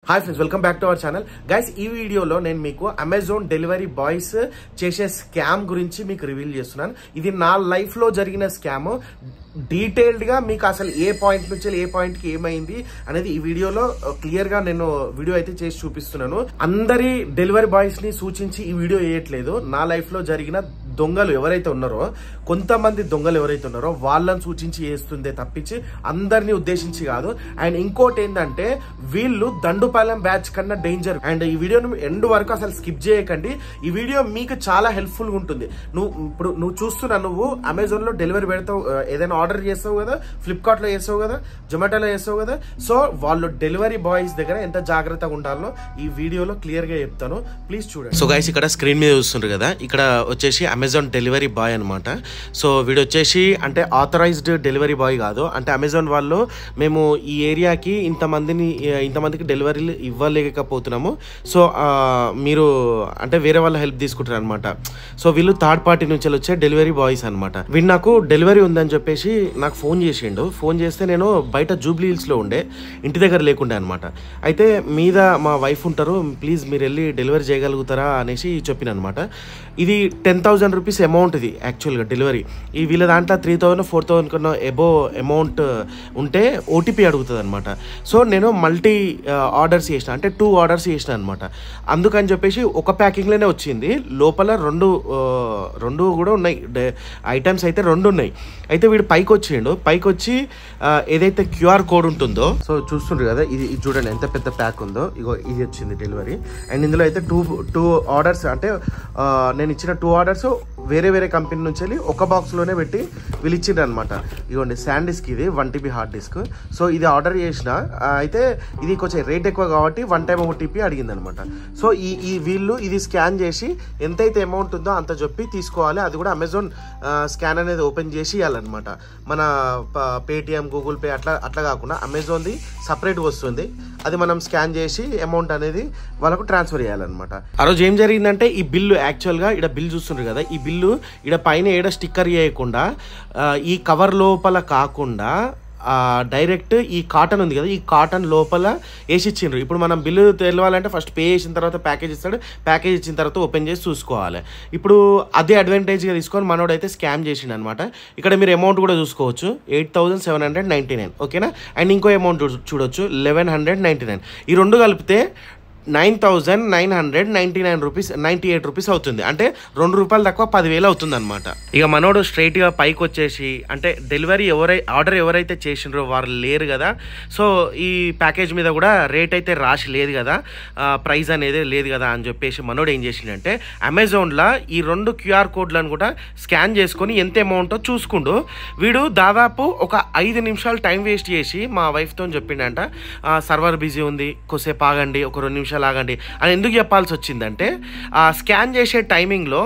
Hi friends welcome back to our channel guys ఈ వీడియోలో నేను మీకు అమెజాన్ డెలివరీ బాయ్స్ చేసే స్కామ్ గురించి మీకు రివీల్ చేస్తున్నాను ఇది నా లైఫ్ లో జరిగిన స్కామ్ డీటెయిల్డ్ గా మీకు అసలు ఏ పాయింట్ నుంచి ఏ పాయింట్ కి ఏమైంది అనేది ఈ వీడియోలో క్లియర్ గా నేను వీడియో అయితే చేసి చూపిస్తున్నాను అందరి డెలివరీ బాయ్స్ ని సూచించి ఈ వీడియో వేయట్లేదు నా లైఫ్ లో జరిగిన దొంగలు ఎవరైతే ఉన్నారో కొంతమంది దొంగలు ఎవరైతే ఉన్నారో వాళ్ళని సూచించి వేస్తుందే తప్పించి అందరినీ ఉద్దేశించి కాదు అండ్ ఇంకోటి ఏంటంటే వీళ్ళు దండుపాలెం బ్యాచ్ కన్నా డేంజర్ అండ్ ఈ వీడియోను ఎండ్ వరకు అసలు స్కిప్ చేయకండి ఈ వీడియో మీకు చాలా హెల్ప్ఫుల్ గా ఉంటుంది నువ్వు ఇప్పుడు నువ్వు చూస్తున్నా నువ్వు అమెజాన్ లో డెలివరీ పెడతావు ఆ, ఏదైనా ఆర్డర్ చేస్తావు కదా ఫ్లిప్కార్ట్ లో చేస్తావు కదా జొమాటోలో చేస్తావు కదా సో వాళ్ళు డెలివరీ బాయ్స్ దగ్గర ఎంత జాగ్రత్తగా ఉండాలో ఈ వీడియోలో క్లియర్ గా చెప్తాను ప్లీజ్ చూడండి సో గైస్ ఇక్కడ స్క్రీన్ మీద చూస్తుండ్రు కదా ఇక్కడ వచ్చేసి అమెజాన్ డెలివరీ బాయ్ అనమాట సో వీడు వచ్చేసి అంటే ఆథరైజ్డ్ డెలివరీ బాయ్ కాదు అంటే అమెజాన్ వాళ్ళు మేము ఈ ఏరియాకి ఇంతమందిని ఇంతమందికి డెలివరీలు ఇవ్వలేకపోతున్నాము సో ఆ, మీరు అంటే వేరే వాళ్ళ హెల్ప్ తీసుకుంటారు అనమాట సో వీళ్ళు థర్డ్ పార్టీ నుంచి వచ్చే డెలివరీ బాయ్స్ అనమాట వీడు నాకు డెలివరీ ఉందని చెప్పేసి నాకు ఫోన్ చేసిండు ఫోన్ చేస్తే నేను బయట జూబ్లీ హిల్స్లో ఉండే ఇంటి దగ్గర లేకుండే అనమాట అయితే మీద మా వైఫ్ ఉంటారు ప్లీజ్ మీరు వెళ్ళి డెలివరీ చేయగలుగుతారా అనేసి చెప్పిన అనమాట ఇది టెన్ థౌజండ్ రూపీస్ అమౌంట్ ఇది యాక్చువల్గా డెలివరీ ఈ వీళ్ళ దాంట్లో త్రీ థౌజండ్ ఫోర్ థౌజండ్ కన్నా ఎబో అమౌంట్ ఉంటే ఓటీపీ అడుగుతుంది అనమాట సో నేను మల్టీ ఆర్డర్స్ చేసిన అంటే టూ ఆర్డర్స్ చేసిన అనమాట అందుకని చెప్పేసి ఒక ప్యాకింగ్లోనే వచ్చింది లోపల రెండు ఆ, రెండు కూడా ఉన్నాయి ఐటమ్స్ అయితే రెండు ఉన్నాయి అయితే వీడు పైకి వచ్చిండు పైకి వచ్చి ఆ, ఏదైతే క్యూఆర్ కోడ్ ఉంటుందో సో చూస్తుండ్రు కదా ఇది ఇది చూడండి ఎంత పెద్ద ప్యాక్ ఉందో ఇగో ఇది వచ్చింది డెలివరీ అండ్ ఇందులో అయితే టూ టూ ఆర్డర్స్ అంటే ఆ, నేను ఇచ్చిన టూ ఆర్డర్స్ వేరే వేరే కంపెనీ నుంచి వెళ్ళి ఒక బాక్స్లోనే పెట్టి వీళ్ళు ఇచ్చిండ్రు అనమాట ఇగోండి శాండ్ డిస్క్ ఇది one TB hard disk so ఇది ఆర్డర్ చేసిన ఆ, అయితే ఇది కొంచెం రేట్ ఎక్కువ కాబట్టి వన్ టైం ఓటీపీ అడిగింది అనమాట సో ఈ ఈ వీళ్ళు ఇది స్కాన్ చేసి ఎంతైతే అమౌంట్ ఉందో అంత చెప్పి తీసుకోవాలి అది కూడా అమెజాన్ స్కాన్ అనేది ఓపెన్ చేసి ఇవ్వాలన్నమాట మన పేటిఎం గూగుల్ పే అట్లా అట్లా కాకుండా అమెజాన్ది సపరేట్గా వస్తుంది అది మనం స్కాన్ చేసి అమౌంట్ అనేది వాళ్ళకు ట్రాన్స్ఫర్ చేయాలన్నమాట ఆ రోజు ఏం జరిగిందంటే ఈ బిల్లు యాక్చువల్గా ఇక్కడ బిల్ చూస్తుండ్రు కదా ఈ బిల్లు ఇక్కడ పైన ఏడ స్టిక్కర్ చేయకుండా ఆ, ఈ కవర్ లోపల కాకుండా ఆ, డైరెక్ట్ ఈ కాటన్ ఉంది కదా ఈ కాటన్ లోపల వేసి ఇచ్చిండ్రు ఇప్పుడు మనం బిల్లు తెలవాలంటే ఫస్ట్ పే చేసిన తర్వాత ప్యాకేజ్ ఇస్తాడు ప్యాకేజ్ ఇచ్చిన తర్వాత ఓపెన్ చేసి చూసుకోవాలి ఇప్పుడు అదే అడ్వాంటేజ్గా తీసుకొని మనోడు అయితే స్కామ్ చేసిండు అనమాట ఇక్కడ మీరు అమౌంట్ కూడా చూసుకోవచ్చు eight thousand seven hundred ninety nine ఓకేనా అండ్ ఇంకో అమౌంట్ చూడొచ్చు లెవెన్ హండ్రెడ్ నైంటీ నైన్ ఈ రెండు కలిపితే nine thousand nine hundred ninety nine rupees ninety eight rupees అవుతుంది అంటే రెండు రూపాయలు తక్కువ పదివేలు అవుతుంది అనమాట ఇక మనోడు స్ట్రైట్గా పైకి వచ్చేసి అంటే డెలివరీ ఎవరై ఆర్డర్ ఎవరైతే చేసిండ్రో వారు లేరు కదా సో ఈ ప్యాకేజ్ మీద కూడా రేట్ అయితే రాసి లేదు కదా ప్రైస్ అనేది లేదు కదా అని చెప్పేసి మనోడు ఏం చేసిండంటే అమెజాన్లో ఈ రెండు క్యూఆర్ కోడ్లను కూడా స్కాన్ చేసుకొని ఎంత అమౌంటో చూసుకుండు వీడు దాదాపు ఒక ఐదు నిమిషాలు టైం వేస్ట్ చేసి మా వైఫ్తో చెప్పిండంట సర్వర్ బిజీ ఉంది కొద్దిసేపు ఆగండి ఒక రెండు నిమిషాలు ఆగండి అని ఎందుకు చెప్పాల్సి వచ్చిందంటే ఆ స్కాన్ చేసే టైమింగ్లో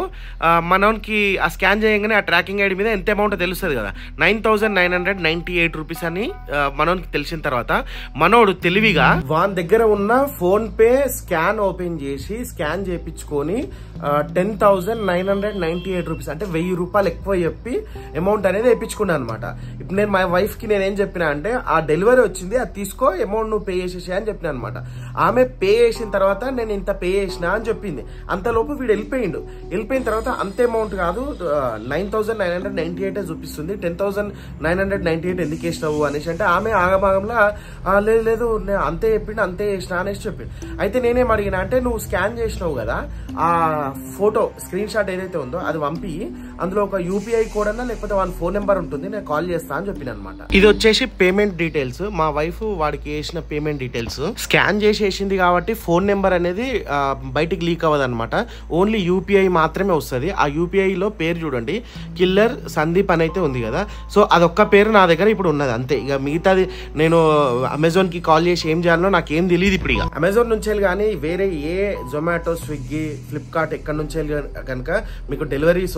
మనకి ఆ స్కాన్ చేయగానే ఆ ట్రాకింగ్ ఐడి మీద ఎంత అమౌంట్ తెలుస్తుంది కదా nine thousand nine hundred ninety eight rupees అని ఆ, మనోనికి తెలిసిన తర్వాత మనోడు తెలివిగా వాని దగ్గర ఉన్న ఫోన్ పే స్కాన్ ఓపెన్ చేసి స్కాన్ చేయించుకొని ten thousand nine hundred ninety eight rupees అంటే వెయ్యి రూపాయలు ఎక్కువ చెప్పి అమౌంట్ అనేది వేయించుకున్నాను అనమాట ఇప్పుడు నేను మా వైఫ్ కి నేను ఏం చెప్పిన అంటే ఆ డెలివరీ వచ్చింది అది తీసుకో అమౌంట్ నువ్వు పే చేసేసి అని చెప్పిన అనమాట ఆమె పే చేసిన తర్వాత నేను ఇంత పే చేసిన అని చెప్పింది అంతలోపు వీడు వెళ్ళిపోయిండు వెళ్ళిపోయిన తర్వాత అంత అమౌంట్ కాదు nine thousand nine hundred ninety eight చూపిస్తుంది ten thousand nine hundred ninety eight ఎందుకు వేసినావు అనేసి అంటే ఆమె ఆగమాగంలో "ఆ, లేదు లేదు నేను అంతే చెప్పిండు అంతే చేసిన అనేసి చెప్పిండు అయితే నేనేం అడిగిన అంటే నువ్వు స్కాన్ చేసినావు కదా ఆ ఫోటో స్క్రీన్ షాట్ ఏదైతే ఉందో అది పంపి అందులో ఒక యూపీఐ కోడ్ అన్నా లేకపోతే వాళ్ళ ఫోన్ నెంబర్ ఉంటుంది నేను కాల్ చేస్తా అని చెప్పిన అనమాట ఇది వచ్చేసి పేమెంట్ డీటెయిల్స్ మా వైఫ్ వాడికి వేసిన పేమెంట్ డీటెయిల్స్ స్కాన్ చేసి వేసింది కాబట్టి ఫోన్ నెంబర్ అనేది ఆ, బయటికి లీక్ అవ్వదు అనమాట ఓన్లీ యూపీఐ మాత్రమే వస్తుంది ఆ యూపీఐలో పేరు చూడండి కిల్లర్ సందీప్ అని అయితే ఉంది కదా సో అదొక్క పేరు నా దగ్గర ఇప్పుడు ఉన్నది అంతే ఇక మిగతాది నేను అమెజాన్ కి కాల్ చేసి ఏం చేయాలో నాకు ఏం తెలియదు ఇప్పుడు ఇక అమెజాన్ నుంచి వెళ్ళి కానీ వేరే ఏ జొమాటో స్విగ్గీ ఫ్లిప్కార్ట్ ఎక్కడి నుంచి వెళ్ళి కనుక మీకు డెలివరీస్ వస్తే కనుక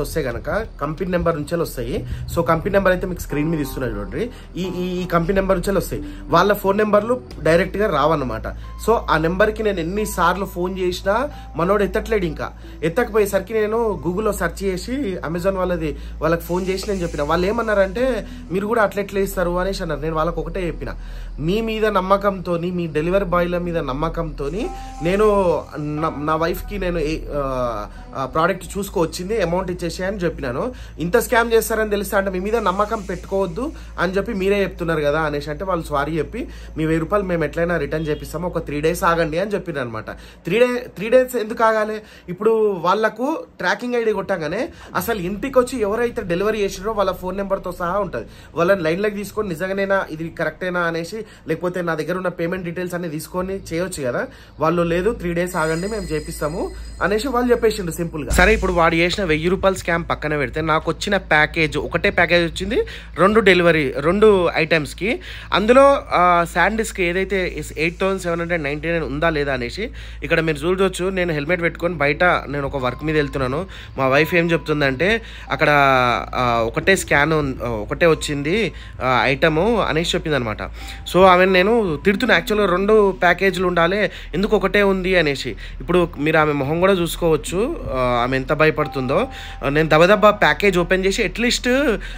అయినాక కంపెనీ నెంబర్ నుంచి వస్తాయి సో కంపెనీ నెంబర్ అయితే మీకు స్క్రీన్ మీద ఇస్తున్నా చూడండి ఈ ఈ ఈ కంపెనీ నెంబర్ నుంచి వస్తాయి వాళ్ళ ఫోన్ నెంబర్లు డైరెక్ట్ గా రావన్నమాట సో ఆ నెంబర్ కి నేను ఎన్ని సార్లు ఫోన్ చేసినా మనోడు ఎత్తట్లేడు ఇంకా ఎత్తకపోయేసరికి నేను గూగుల్లో సెర్చ్ చేసి అమెజాన్ వాళ్ళది వాళ్ళకి ఫోన్ చేసి నేను చెప్పిన వాళ్ళు ఏమన్నారంటే మీరు కూడా అట్లా ఎట్లా ఇస్తారు అనేసి అన్నారు నేను వాళ్ళకి ఒకటే చెప్పిన మీ మీద నమ్మకంతో మీ డెలివరీ బాయ్ల మీద నమ్మకంతో నేను నా- నా వైఫ్కి నేను ప్రోడక్ట్ చూసుకొచ్చింది అమౌంట్ ఇచ్చేసి అని చెప్పినాను ఇంత స్కామ్ చేస్తారని తెలిస్తే అంటే మీ మీద నమ్మకం పెట్టుకోవద్దు అని చెప్పి మీరే చెప్తున్నారు కదా అనేసి అంటే వాళ్ళు సారీ చెప్పి మీ వెయ్యి రూపాయలు మేము ఎట్లయినా రిటర్న్ చేపిస్తాము ఒక త్రీ డేస్ ఆగండి అని చెప్పిన అనమాట త్రీ డే త్రీ డేస్ ఎందుకు ఆగాలి ఇప్పుడు వాళ్ళకు ట్రాకింగ్ ఐడి కొట్టగానే అసలు ఇంటికి వచ్చి ఎవరైతే డెలివరీ చేసినారో వాళ్ళ ఫోన్ నెంబర్తో సహా ఉంటుంది వాళ్ళని లైన్లోకి తీసుకొని నిజంగానేనా ఇది కరెక్టేనా అనేసి లేకపోతే నా దగ్గర ఉన్న పేమెంట్ డీటెయిల్స్ అన్ని తీసుకొని చేయొచ్చు కదా వాళ్ళు లేదు త్రీ డేస్ ఆగండి మేము చేపిస్తాము అనేసి వాళ్ళు చెప్పేసిండు సింపుల్ గా సరే ఇప్పుడు వాడు చేసిన వెయ్యి రూపాయల స్కామ్ పక్కన పెడితే నాకు వచ్చిన ప్యాకేజ్ ఒకటే ప్యాకేజ్ వచ్చింది రెండు డెలివరీ రెండు ఐటమ్స్ కి అందులో శాండ్ డిస్క్ ఏదైతే eight thousand seven hundred ninety nine ఉందా లేదా అనేసి ఇక్కడ మీరు చూడవచ్చు నేను హెల్మెట్ పెట్టుకొని బయట నేను ఒక వర్క్ మీద వెళ్తున్నాను మా వైఫ్ ఏం చెప్తుందంటే అక్కడ ఆ, ఒకటే స్కాన్ ఒకటే వచ్చింది ఐటము అనేసి చెప్పింది అనమాట సో ఆమె నేను తిడుతున్నా యాక్చువల్గా రెండు ప్యాకేజీలు ఉండాలి ఎందుకు ఒకటే ఉంది అనేసి ఇప్పుడు మీరు ఆమె మొహం కూడా చూసుకోవచ్చు ఆ, ఆమె ఎంత భయపడుతుందో ఆ, నేను దబదబ్బా ప్యాకేజ్ ఓపెన్ చేసి అట్లీస్ట్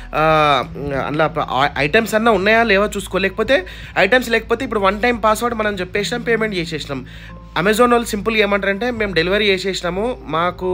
అందులో ఐటమ్స్ అన్నా ఉన్నాయా లేవా చూసుకోలేకపోతే ఐటమ్స్ లేకపోతే ఇప్పుడు వన్ టైం పాస్వర్డ్ మనం చెప్పేసినాం పేమెంట్ చేసేసినాం అమెజాన్ వాళ్ళు సింపుల్గా ఏమంటారంటే మేము డెలివరీ చేసేసినాము మాకు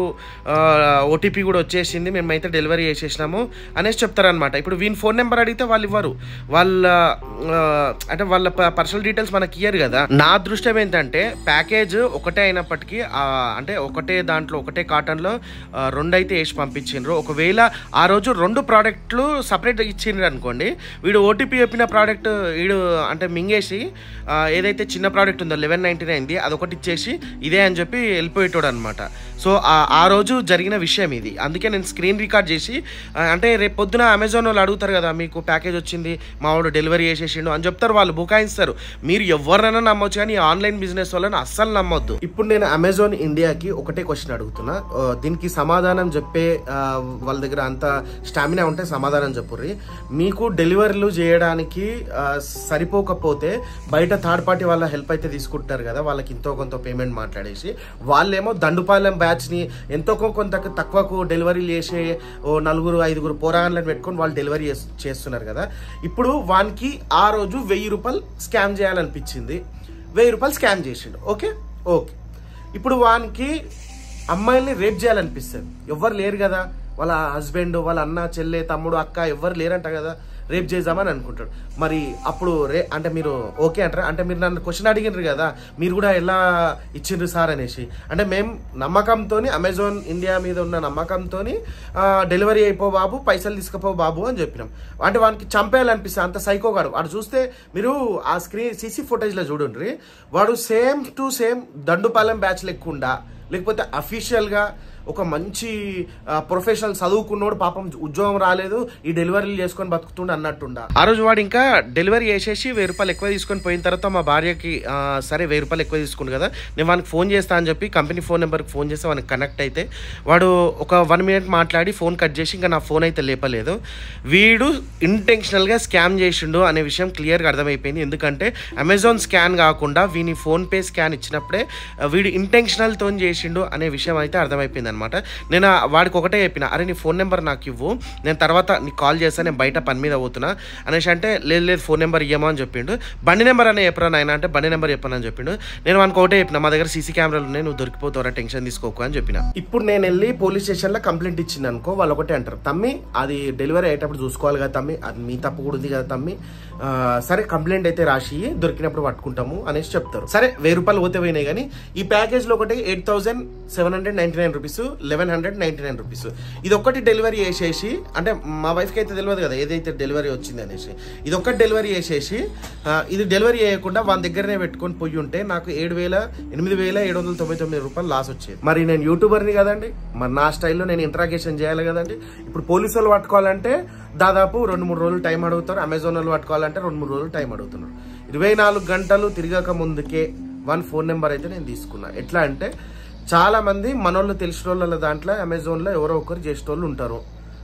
ఓటీపీ కూడా వచ్చేసింది మేమైతే డెలివరీ చేసేసినాము అనేసి చెప్తారనమాట ఇప్పుడు వీని ఫోన్ నెంబర్ అడిగితే వాళ్ళు ఇవ్వరు వాళ్ళ ఆ, అంటే వాళ్ళ పర్సనల్ డీటెయిల్స్ మనకి ఇయ్యరు కదా నా అదృష్టం ఏంటంటే ప్యాకేజ్ ఒకటే అయినప్పటికీ ఆ, అంటే ఒకటే దాంట్లో ఒకటే కాటన్లో ఆ, రెండు అయితే వేసి పంపించిండ్రు ఒకవేళ ఆ రోజు రెండు ప్రోడక్ట్లు సపరేట్ ఇచ్చిండ్రు అనుకోండి వీడు ఓటీపీ చెప్పిన ప్రోడక్ట్ వీడు అంటే మింగేసి ఆ, ఏదైతే చిన్న ప్రోడక్ట్ ఉందో లెవెన్ నైంటీ నైన్ది అదొకటి ఇచ్చేసి ఇదే అని చెప్పి వెళ్ళిపోయేటోడు అనమాట సో ఆ- ఆ రోజు జరిగిన విషయం ఇది అందుకే నేను స్క్రీన్ రికార్డ్ చేసి ఆ, అంటే రేపు పొద్దున అమెజాన్ వాళ్ళు అడుగుతారు కదా మీకు ప్యాకేజ్ వచ్చింది మా వాడు డెలివరీ చేసేసిండు అని చెప్తారు వాళ్ళు బుకాయిస్తారు మీరు ఎవరినైనా నమ్మొచ్చు కానీ ఆన్లైన్ బిజినెస్ వాళ్ళని అస్సలు నమ్మొద్దు ఇప్పుడు నేను అమెజాన్ ఇండియాకి ఒకటే క్వశ్చన్ అడుగుతున్నా ఆ, దీనికి సమాధానం చెప్పే ఆ, వాళ్ళ దగ్గర అంత స్టామినా ఉంటే సమాధానం చెప్పుర్రి మీకు డెలివరీలు చేయడానికి ఆ, సరిపోకపోతే బయట థర్డ్ పార్టీ వాళ్ళ హెల్ప్ అయితే తీసుకుంటారు కదా వాళ్ళకి ఎంతో కొంత పేమెంట్ మాట్లాడేసి వాళ్ళేమో దండుపాలెం బ్యాచ్ ని ఎంతో కొంత తక్కువకు డెలివరీ చేసే ఓ నలుగురు ఐదుగురు పోరాగాళ్ళని పెట్టుకొని వాళ్ళు డెలివరీ చేస్- చేస్తున్నారు కదా ఇప్పుడు వానికి ఆ రోజు వెయ్యి రూపాయలు స్కామ్ చేయాలనిపించింది వెయ్యి రూపాయలు స్కామ్ చేసిండు ఓకే ఓకే ఇప్పుడు వానికి అమ్మాయిల్ని రేప్ చేయాలనిపిస్తుంది ఎవ్వరు లేరు కదా వాళ్ళ హస్బెండ్ వాళ్ళ అన్న చెల్లె తమ్ముడు అక్క ఎవ్వరు లేరంట కదా రేప్ చేద్దామని అనుకుంటాడు మరి అప్పుడు రే అంటే మీరు ఓకే అంటారా అంటే మీరు నన్ను క్వశ్చన్ అడిగినారు కదా మీరు కూడా ఎలా ఇచ్చిండ్రు సార్ అనేసి అంటే మేము నమ్మకంతో అమెజాన్ ఇండియా మీద ఉన్న నమ్మకంతో డెలివరీ అయిపో బాబు పైసలు తీసుకుపో బాబు అని చెప్పినాం అంటే వానికి చంపేయాలనిపిస్తుంది అంత సైకోగాడు వాడు చూస్తే మీరు ఆ స్క్రీన్ సీసీ ఫుటేజ్లో చూడండి వాడు same to same Dandupalyam batch లెక్కుండా లేకపోతే అఫీషియల్గా ఒక మంచి ప్రొఫెషనల్ చదువుకున్నోడు పాపం ఉద్యోగం రాలేదు ఈ డెలివరీలు చేసుకొని బతుకుతుండ అన్నట్టుండ ఆ రోజు వాడు ఇంకా డెలివరీ చేసేసి వెయ్యి రూపాయలు ఎక్కువ తీసుకొని పోయిన తర్వాత మా భార్యకి ఆ, సరే వెయ్యి రూపాయలు ఎక్కువ తీసుకుండు కదా నేను వానికి ఫోన్ చేస్తా అని చెప్పి కంపెనీ ఫోన్ నెంబర్కి ఫోన్ చేస్తే వానికి కనెక్ట్ అయితే వాడు ఒక వన్ మినిట్ మాట్లాడి ఫోన్ కట్ చేసి ఇంకా నా ఫోన్ అయితే లేపలేదు వీడు ఇంటెన్షనల్గా స్కామ్ చేసిండు అనే విషయం క్లియర్గా అర్థమైపోయింది ఎందుకంటే అమెజాన్ స్కాన్ కాకుండా వీని ఫోన్పే స్కాన్ ఇచ్చినప్పుడే ఆ, వీడు ఇంటెన్షనల్తో చేసిండు అనే విషయం అయితే అర్థమైపోయింది అనమాట నేను ఆ వాడికి ఒకటే చెప్పిన అరే నీ ఫోన్ నెంబర్ నాకు ఇవ్వు నేను తర్వాత నీకు కాల్ చేస్తాను నేను బయట పని మీద పోతున్నా అనేసి అంటే లేదు లేదు ఫోన్ నెంబర్ ఇయ్యమా అని చెప్పిండు బండి నెంబర్ అనే చెప్పరా నాయన అంటే బండి నెంబర్ చెప్పను అని చెప్పిండు నేను వానికి ఒకటే చెప్పిన మా దగ్గర సీసీ కెమెరాలు ఉన్నాయి నువ్వు దొరికిపోతావరా టెన్షన్ తీసుకోకు అని చెప్పిన ఇప్పుడు నేను వెళ్ళి పోలీస్ స్టేషన్లో కంప్లైంట్ ఇచ్చింది అనుకో వాళ్ళు ఒకటే అంటారు తమ్మి అది డెలివరీ అయ్యేటప్పుడు చూసుకోవాలి కదా తమ్మి అది మీ తప్పు కూడా ఉంది కదా తమ్మి ఆ, సరే కంప్లైంట్ అయితే రాసి దొరికినప్పుడు పట్టుకుంటాము అనేసి చెప్తారు సరే వెయ్యి రూపాయలు పోతే పోయినాయి కానీ ఈ ప్యాకేజ్ లో ఒకటి eight thousand seven hundred ninety nine rupees eleven hundred ninety nine rupees ఇది ఒక్కటి డెలివరీ చేసేసి అంటే మా వైఫ్కి అయితే తెలియదు కదా ఏదైతే డెలివరీ వచ్చింది అనేసి ఇది ఒక్కటి డెలివరీ చేసేసి ఆ, ఇది డెలివరీ చేయకుండా వాళ్ళ దగ్గరనే పెట్టుకొని పోయి ఉంటే నాకు ఏడు వేల ఎనిమిది వేల ఏడు వందల తొంభై తొమ్మిది రూపాయలు లాస్ వచ్చేది మరి నేను యూట్యూబర్ని కదండి మరి నా స్టైల్లో నేను ఇంట్రాగేషన్ చేయాలి కదండి ఇప్పుడు పోలీసు వాళ్ళు పట్టుకోవాలంటే దాదాపు రెండు మూడు రోజులు టైం అడుగుతారు అమెజాన్ వాళ్ళు పట్టుకోవాలంటే రెండు మూడు రోజులు టైం అడుగుతున్నారు ఇరవై నాలుగు గంటలు తిరగక ముందుకే వన్ ఫోన్ నెంబర్ అయితే నేను తీసుకున్నా ఎట్లా అంటే చాలా మంది మనోళ్ళు తెలిసిన వాళ్ళ దాంట్లో అమెజాన్లో ఎవరో ఒకరు చేసేటోళ్ళు ఉంటారు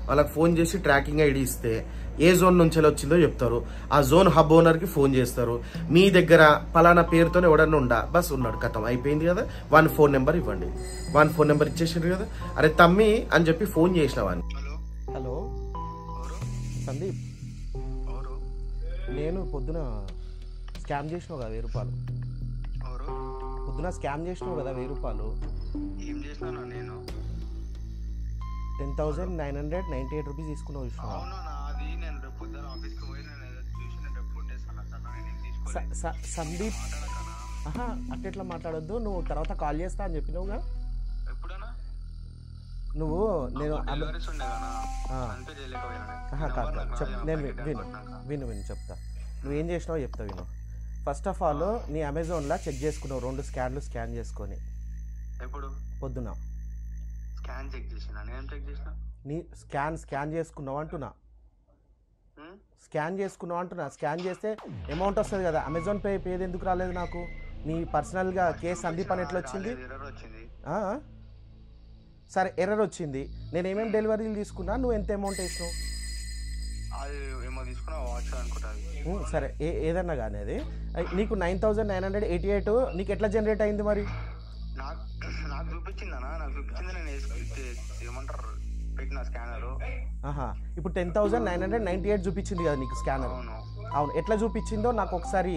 వాళ్ళకి ఫోన్ చేసి ట్రాకింగ్ ఐడి ఇస్తే ఏ జోన్ నుంచి వచ్చిందో చెప్తారు ఆ జోన్ హబ్ ఓనర్ కి ఫోన్ చేస్తారు మీ దగ్గర పలానా పేరుతోనే ఎవడన్నా ఉండా బస్ ఉన్నాడు కథం అయిపోయింది కదా వన్ ఫోన్ నెంబర్ ఇవ్వండి వన్ ఫోన్ నెంబర్ ఇచ్చేసిండ్రు కదా అరే తమ్మి అని చెప్పి ఫోన్ చేసిన వాడిని హలో హలో ఎవరు సందీప్ ఎవరు నేను పొద్దున స్కామ్ చేసినావు కదా వెయ్యి రూపాయలు ఎవరు పొద్దున స్కామ్ చేసినావు కదా వెయ్యి రూపాయలు ఏం చేసినానా నేను ten thousand nine hundred ninety eight rupees తీసుకున్నావు చూసినావా అవును నా అది నేను రేపు పొద్దున ఆఫీస్కి పోయి నేను ఏదో చూసి నేను రేపు కొట్టేస్తాను సార్ నేను ఏం తీసుకోలేదు స- స- సందీప్ మాట్లాడకనా ఆహా అట్లా మాట్లాడొద్దు నువ్వు తర్వాత కాల్ చేస్తా అని చెప్పినావుగా ఎప్పుడన్నా నువ్వు నేను అమె- డెలివరీస్ ఉండే కదా ఆ. అంతే చేయలేకపోయాను ఆహా ఈ కాదు నెంబర్ కాదు. నాకు చెప్ రాదు, నేను నాకు విను కొట్టినాక. విను విను చెప్తా నువ్వు ఏం చేసినావో చెప్తా విను ఫస్ట్ ఆఫ్ ఆల్ నీ అమెజాన్లో చెక్ చేసుకున్నావు రెండు స్కాన్లు స్కాన్ చేసుకొని ఎప్పుడు పొద్దున స్కాన్ చెక్ చేసిన నేను చెక్ చేసిన నీ స్కాన్ స్కాన్ చేసుకున్నావు అంటున్నా ఉం? స్కాన్ చేసుకున్నావు అంటున్నా స్కాన్ చేస్తే అమౌంట్ వస్తుంది కదా అమెజాన్ పే పేది ఎందుకు రాలేదు నాకు నీ పర్సనల్గా కేసు సందీప్ అని ఎట్లా వచ్చింది రాలేదు, error వచ్చింది ఆ? సరే ఎర్రర్ వచ్చింది నేను ఏమేమి డెలివరీలు తీసుకున్నా నువ్వు ఎంత అమౌంట్ వేసినావు అది ఏమో తీసుకున్నా వాచ్ అనుకుంటా అది. ఉమ్, సరే ఏ ఏదన్నా కానీ అది అయ్, నీకు nine thousand nine hundred eighty eight నీకు ఎట్లా జనరేట్ అయింది మరి నాకు నాకు చూపించిందనా నాకు చూపించింది నేను వేసుకు- ఇది ఏమంటారు పెట్టిన స్కానర్ ఆహా ఇప్పుడు ten thousand nine hundred ninety eight చూపించింది కదా నీకు స్కానర్ అవును అవును ఎట్లా చూపించిందో నాకు ఒకసారి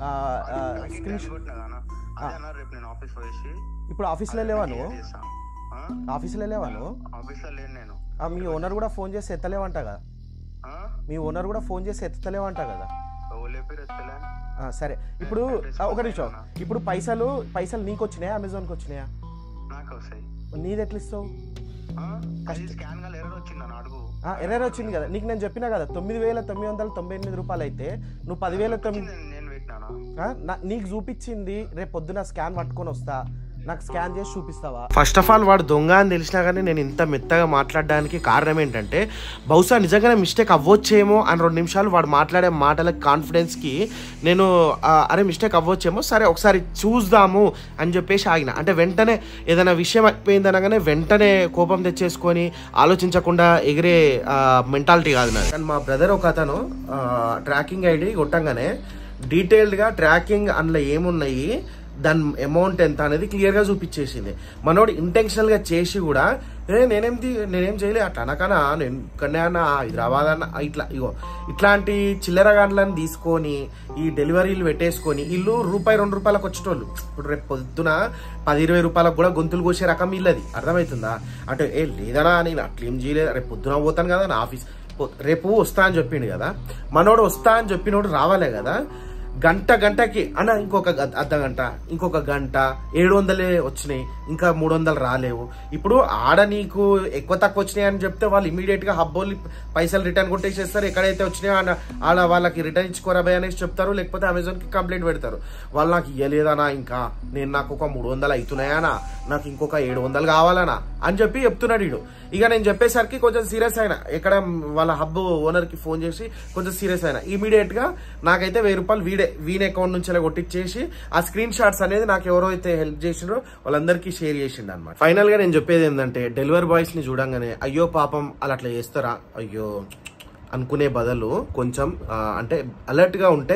నాకు స్క్రీన్ ఇంకా కొట్టినదానా అదే అన్నారు రేపు నేను ఆఫీస్ పోయేసి ఇప్పుడు ఆఫీస్లో లేవా నువ్వు చేస్తా ఆ? ఆఫీస్లో లేవా నువ్వు ఆఫీస్లో లేను నేను ఆ, మీ ఓనర్ కూడా ఫోన్ చేసి ఎత్తలేవంట కదా ఆ? మీ ఓనర్ కూడా ఫోన్ చేసి ఎత్తలేవంట కదా ఎవరు లేపారు వస్తలే ఆ, సరే ఇప్పుడు ఆ, ఒక నిమిషం ఇప్పుడు పైసలు పైసలు నీకు వచ్చినాయా అమెజాన్కి వచ్చినాయా నాకు వస్తాయి నీది ఎట్లా ఇస్తావు ఆ? అది స్కాన్ గా ఎర్రర్ వచ్చింది అని అడుగు ఎర్రర్ వచ్చింది కదా నీకు నేను చెప్పినా కదా తొమ్మిది వేల తొమ్మిది వందల తొంభై ఎనిమిది రూపాయలు అయితే నువ్వు పదివేల తొమ్మిది నేను- నేను పెట్టినానా ఆ, నా- నీకు చూపించింది రేపు పొద్దున స్కాన్ పట్టుకొని వస్తా నాకు స్కాన్ చేసి చూపిస్తావా ఫస్ట్ ఆఫ్ ఆల్ వాడు దొంగ అని తెలిసినా కానీ నేను ఇంత మెత్తగా మాట్లాడడానికి కారణం ఏంటంటే బహుశా నిజంగానే మిస్టేక్ అవ్వచ్చేమో అని రెండు నిమిషాలు వాడు మాట్లాడే మాటల కాన్ఫిడెన్స్కి నేను ఆ, అరే మిస్టేక్ అవ్వచ్చేమో సరే ఒకసారి చూద్దాము అని చెప్పేసి ఆగిన అంటే వెంటనే ఏదైనా విషయం అయిపోయింది అనగానే వెంటనే కోపం తెచ్చేసుకొని ఆలోచించకుండా ఎగిరే మెంటాలిటీ కాదు నాది కానీ మా బ్రదర్ ఒక అతను ట్రాకింగ్ ఐడి కొట్టంగానే డీటెయిల్డ్గా ట్రాకింగ్ అందులో ఏమున్నాయి దాని అమౌంట్ ఎంత అనేది క్లియర్గా చూపించేసింది మనోడు ఇంటెన్షనల్గా చేసి కూడా ఏ నేనేం తీ- నేనేం చేయలే అట్లా అనకనా నేను ఇక్కడనే అన్న హైదరాబాద్ అన్న ఇట్లా ఇగో ఇట్లాంటి చిల్లర గాండ్లను తీసుకొని ఈ డెలివరీలు పెట్టేసుకొని ఇల్లు రూపాయి రెండు రూపాయలకు వచ్చేటోళ్ళు ఇప్పుడు రేపు పొద్దున పది ఇరవై రూపాయలకు కూడా గొంతులు కోసే రకం ఇల్లది అర్థమవుతుందా అంటే ఏ లేదనా నేను అట్లేం చేయలేదు రేపు పొద్దున పోతాను కదా నా ఆఫీస్ పో- రేపు వస్తా అని చెప్పిండు కదా మనోడు వస్తా అని చెప్పినోడు రావాలే కదా గంట గంటకి అన్న ఇంకొక గ- అర్ధ గంట ఇంకొక గంట ఏడు వందలే వచ్చినాయి ఇంకా మూడు వందలు రాలేవు ఇప్పుడు ఆడ నీకు ఎక్కువ తక్కువ వచ్చినాయి అని చెప్తే వాళ్ళు ఇమీడియట్ గా హబ్బోళ్ళు పైసలు రిటర్న్ కొట్టేసేస్తారు ఎక్కడైతే వచ్చినాయో ఆడ ఆడ వాళ్ళకి రిటర్న్ ఇచ్చుకోరా భయ్ అనేసి చెప్తారు లేకపోతే అమెజాన్ కి కంప్లైంట్ పెడతారు వాళ్ళు నాకు ఇయ్యలేదనా ఇంకా నేను నాకు ఒక మూడు వందలు అవుతున్నాయానా నాకు ఇంకొక ఏడు వందలు కావాలనా అని చెప్పి చెప్తున్నాడు వీడు ఇక నేను చెప్పేసరికి కొంచెం సీరియస్ అయినా ఎక్కడ వాళ్ళ హబ్ ఓనర్ కి ఫోన్ చేసి కొంచెం సీరియస్ అయినా ఇమీడియట్ గా నాకైతే వెయ్యి రూపాయలు వీడే వీన్ అకౌంట్ నుంచి ఇలా కొట్టించేసి ఆ స్క్రీన్ షాట్స్ అనేది నాకు ఎవరో అయితే హెల్ప్ చేసిండ్రో వాళ్ళందరికీ షేర్ చేసిండు అనమాట ఫైనల్ గా నేను చెప్పేది ఏంటంటే డెలివరీ బాయ్స్ ని చూడంగానే అయ్యో పాపం అలా అట్లా చేస్తారా అయ్యో అనుకునే బదులు కొంచెం ఆ, అంటే అలర్ట్ గా ఉంటే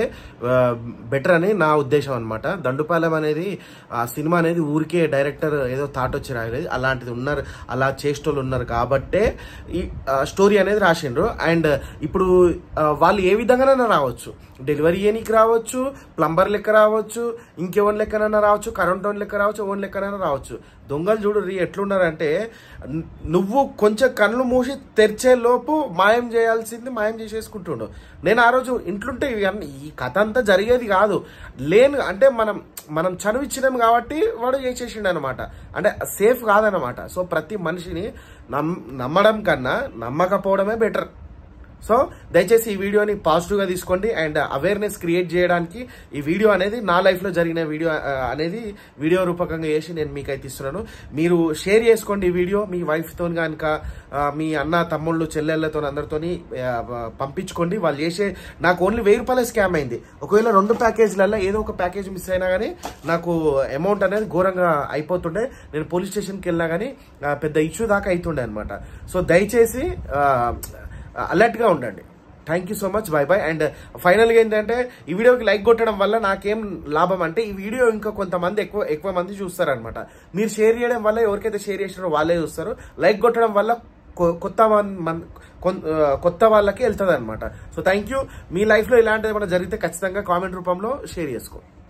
బెటర్ అని నా ఉద్దేశం అనమాట దండుపాలెం అనేది ఆ సినిమా అనేది ఊరికే డైరెక్టర్ ఏదో థాట్ వచ్చి రాయలేదు అలాంటిది ఉన్నారు అలా చేసేటోళ్ళు ఉన్నారు కాబట్టే ఈ స్టోరీ అనేది రాసిండ్రు అండ్ ఇప్పుడు ఆ, వాళ్ళు ఏ విధంగానైనా రావచ్చు డెలివరీ చేయనీకి రావచ్చు ప్లంబర్ లెక్క రావచ్చు ఇంకెవరి లెక్కనైనా రావచ్చు కరెంట్ ఓన్ లెక్క రావచ్చు ఓన్ లెక్కనైనా రావచ్చు దొంగలు చూడు రీ ఎట్లున్నారంటే ను- నువ్వు కొంచెం కళ్ళు మూసి తెరిచే లోపు మాయం చేయాల్సింది మాయం చేసేసుకుంటుండు నేను ఆ రోజు ఇంట్లుంటే ఇవి అన్ని- ఈ కథ అంతా జరిగేది కాదు లేను అంటే మనం మనం చనువిచ్చినాం కాబట్టి వాడు చేసేసిండు అనమాట అంటే సేఫ్ కాదనమాట సో ప్రతి మనిషిని నమ్ నమ్మడం కన్నా నమ్మకపోవడమే బెటర్ సో దయచేసి ఈ వీడియోని పాజిటివ్ గా తీసుకోండి అండ్ అవేర్నెస్ క్రియేట్ చేయడానికి ఈ వీడియో అనేది నా లైఫ్ లో జరిగిన వీడియో ఆ, అనేది వీడియో రూపకంగా చేసి నేను మీకు అయితే ఇస్తున్నాను మీరు షేర్ చేసుకోండి ఈ వీడియో మీ వైఫ్ తో కనుక మీ అన్న తమ్ముళ్ళు చెల్లెళ్ళతో అందరితోని ఆ, పంపించుకోండి వాళ్ళు చేసే నాకు ఓన్లీ వెయ్యి రూపాయల స్కామ్ అయింది ఒకవేళ రెండు ప్యాకేజీలలో ఏదో ఒక ప్యాకేజ్ మిస్ అయినా కానీ నాకు అమౌంట్ అనేది ఘోరంగా అయిపోతుండే నేను పోలీస్ స్టేషన్కి వెళ్ళినా కానీ ఆ, పెద్ద ఇష్యూ దాకా అవుతుండే అనమాట సో దయచేసి అలర్ట్ గా ఉండండి thank you so much bye bye and ఫైనల్గా ఏంటంటే ఈ వీడియోకి లైక్ కొట్టడం వల్ల నాకేం లాభం అంటే ఈ వీడియో ఇంకా కొంతమంది ఎక్కువ ఎక్కువ మంది చూస్తారనమాట మీరు షేర్ చేయడం వల్ల ఎవరికైతే షేర్ చేసినారో వాళ్ళే చూస్తారు లైక్ కొట్టడం వల్ల కొ- కొత్త వన్- మన్- కొన్- ఆ, కొత్త వాళ్ళకి వెళ్తుంది అనమాట సో థ్యాంక్ యూ మీ లైఫ్లో ఇలాంటిది ఏమైనా జరిగితే ఖచ్చితంగా కామెంట్ రూపంలో షేర్ చేసుకో